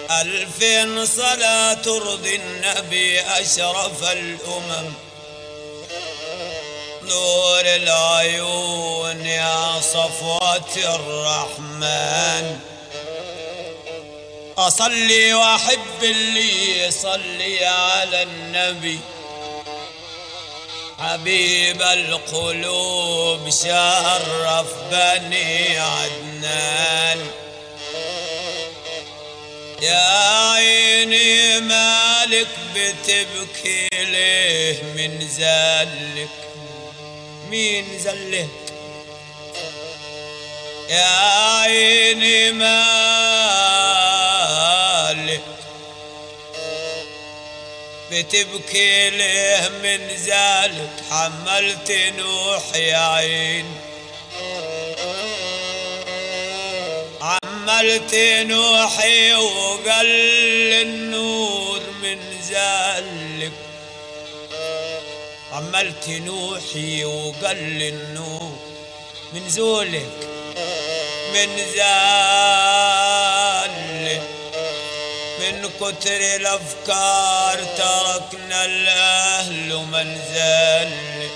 ألفين صلاة ترضي النبي أشرف الأمم نور العيون يا صفوة الرحمن أصلي وأحب اللي يصلي على النبي حبيب القلوب شرف بني عدنان يا عيني مالك بتبكي ليه من زلك مين زلك يا عيني مالك بتبكي ليه من زالك حملت نوح يا عين عملت نوحي وقل النور من زالك عملت نوحي وقل النور من زولك من زالك من كتر الافكار تركنا الاهل ومنزل